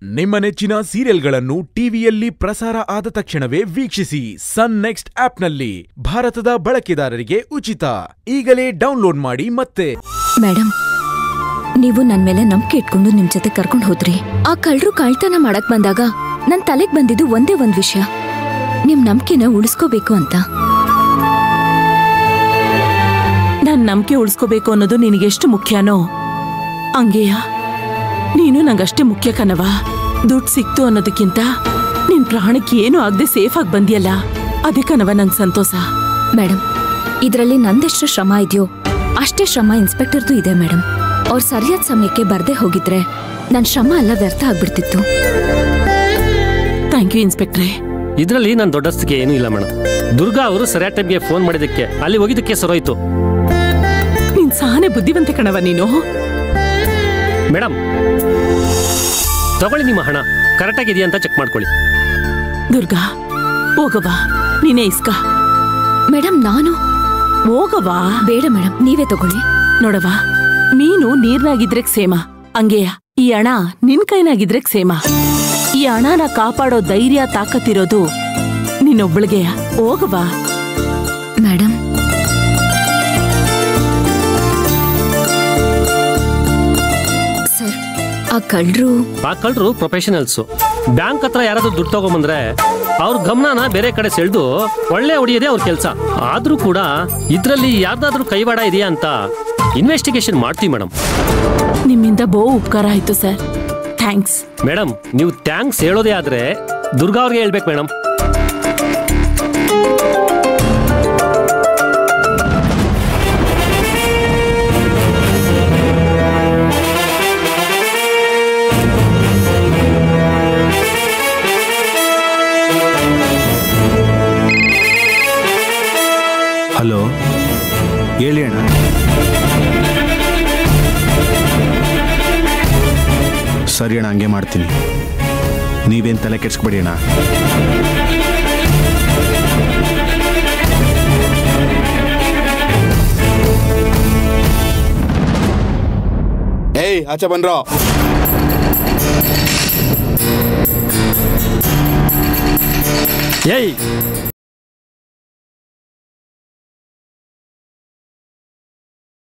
ನಿಮ್ಮ ನೆಚ್ಚಿನ ಸೀರಿಯಲ್ಗಳನ್ನು ಟಿವಿಯಲ್ಲಿ ಪ್ರಸಾರ ಆದ ತಕ್ಷಣವೇ ವೀಕ್ಷಿಸಿ ಸನ್ ನೆಕ್ಸ್ಟ್ ಆಪ್ನಲ್ಲಿ ಭಾರತದ ಬಳಕೆದಾರರಿಗೆ ಉಚಿತ ಈಗಲೇ ಡೌನ್ಲೋಡ್ ಮಾಡಿ ಮತ್ತೆ ಮೇಡಮ್ ನೀವು ನನ್ ಮೇಲೆ ನಂಬಿಕೆ ಇಟ್ಕೊಂಡು ನಿಮ್ ಜೊತೆ ಕರ್ಕೊಂಡು ಹೋದ್ರಿ ಆ ಕಳ್ರು ಕಳ್ತನ ಮಾಡಕ್ ಬಂದಾಗ ನನ್ ತಲೆಗ್ ಬಂದಿದ್ದು ಒಂದೇ ಒಂದ್ ವಿಷಯ ನಿಮ್ ನಂಬಿಕೆನ ಉಳಿಸ್ಕೋಬೇಕು ಅಂತ ನಾನ್ ನಂಬಿಕೆ ಉಳಿಸ್ಕೋಬೇಕು ಅನ್ನೋದು ನಿನಗೆಷ್ಟು ಮುಖ್ಯನೋ ಹಂಗೆಯ ನೀನು ನಂಗಷ್ಟೇ ಮುಖ್ಯ ಕಣವ ದುಡ್ಡು ಸಿಕ್ತು ಅನ್ನೋದಕ್ಕಿಂತ ನಿನ್ ಪ್ರಾಣಕ್ಕೆ ಏನು ಆಗದೆ ಸೇಫ್ ಆಗಿ ಬಂದಿಯಲ್ಲ ಅದೇ ಕಣವ ನಂಗೆ ಸಂತೋಷ ಮೇಡಮ್ ಇದ್ರಲ್ಲಿ ನಂದೆಷ್ಟು ಶ್ರಮ ಇದೆಯೋ ಅಷ್ಟೇ ಶ್ರಮ ಇನ್ಸ್ಪೆಕ್ಟರ್ದು ಇದೆ ಮೇಡಮ್ ಅವ್ರು ಸರಿಯಾದ ಸಮಯಕ್ಕೆ ಬರ್ದೇ ಹೋಗಿದ್ರೆ ನನ್ ಶ್ರಮ ಎಲ್ಲ ವ್ಯರ್ಥ ಆಗ್ಬಿಡ್ತಿತ್ತು ಥ್ಯಾಂಕ್ ಯು ಇನ್ಸ್ಪೆಕ್ಟ್ರೆ ಇದರಲ್ಲಿ ನನ್ನ ದೊಡ್ಡಸ್ತಿಗೆ ಏನೂ ಇಲ್ಲ ಮೇಡಮ್ ದುರ್ಗಾ ಅವರು ಸರಿಯಾದ ಟೈಮ್ಗೆ ಫೋನ್ ಮಾಡಿದ್ದಕ್ಕೆ ಅಲ್ಲಿ ಹೋಗಿದ್ದಕ್ಕೆ ಸರೋಯ್ತು ನೀನ್ ಸಾನೆ ಬುದ್ಧಿವಂತೆ ಕಣವ ನೀನು ಮೇಡಮ್ ತಗೊಳ್ಳಿ ನಿಮ್ಮ ಹಣ ಕರೆಕ್ಟಾಗಿ ಇದೆಯಾ ಅಂತ ಚೆಕ್ ಮಾಡ್ಕೊಳ್ಳಿ ದುರ್ಗಾ ಹೋಗವಾ ನೀನೇ ಇಸ್ಕ ಮೇಡಮ್ ನಾನು ಹೋಗವಾ ಬೇಡ ಮೇಡಮ್ ನೀವೇ ತಗೊಳ್ಳಿ ನೋಡವ ಮೀನು ನೀರ್ನಾಗಿದ್ರೆ ಕ್ಷೇಮ ಹಂಗೆಯ ಈ ಹಣ ನಿನ್ ಕೈನಾಗಿದ್ರೆ ಕ್ಷೇಮ ಈ ಹಣನ ಕಾಪಾಡೋ ಧೈರ್ಯ ತಾಕತ್ತಿರೋದು ನಿನ್ನೊಬ್ಳಿಗೆಯ ಹೋಗವಾ ಮೇಡಮ್ ಸರ್ ಆ ಕಳ್ರು ಆ ಕಳ್ಳರು ಪ್ರೊಫೆಷನಲ್ಸು ಬ್ಯಾಂಕ್ ಹತ್ರ ಯಾರಾದ್ರೂ ದುಡ್ಡು ತಗೊಂಬಂದ್ರೆ ಅವ್ರ ಗಮನನ ಬೇರೆ ಕಡೆ ಸೆಳೆದು ಒಳ್ಳೆ ಹೊಡಿಯೋದೇ ಅವ್ರ ಕೆಲಸ ಆದ್ರೂ ಕೂಡ ಇದರಲ್ಲಿ ಯಾರ್ದಾದ್ರೂ ಕೈವಾಡ ಇದೆಯಾ ಅಂತ ಇನ್ವೆಸ್ಟಿಗೇಷನ್ ಮಾಡ್ತೀವಿ ಮೇಡಮ್ ನಿಮ್ಮಿಂದ ಬಹು ಉಪಕಾರ ಆಯ್ತು ಸರ್ ಥ್ಯಾಂಕ್ಸ್ ಮೇಡಮ್ ನೀವು ಥ್ಯಾಂಕ್ಸ್ ಹೇಳೋದೇ ಆದ್ರೆ ದುರ್ಗಾ ಅವ್ರಿಗೆ ಹೇಳ್ಬೇಕು ಮೇಡಮ್ ಹಲೋ ಹೇಳಿ ಅಣ್ಣ ಸರಿ ಅಣ್ಣ ಹಂಗೆ ಮಾಡ್ತೀನಿ ನೀವೇನು ತಲೆ ಕೆಡ್ಸ್ಕೊಬೇಡಿ ಅಣ್ಣ ಏಯ್ ಆಚೆ ಬನ್ರೋ ಏಯ್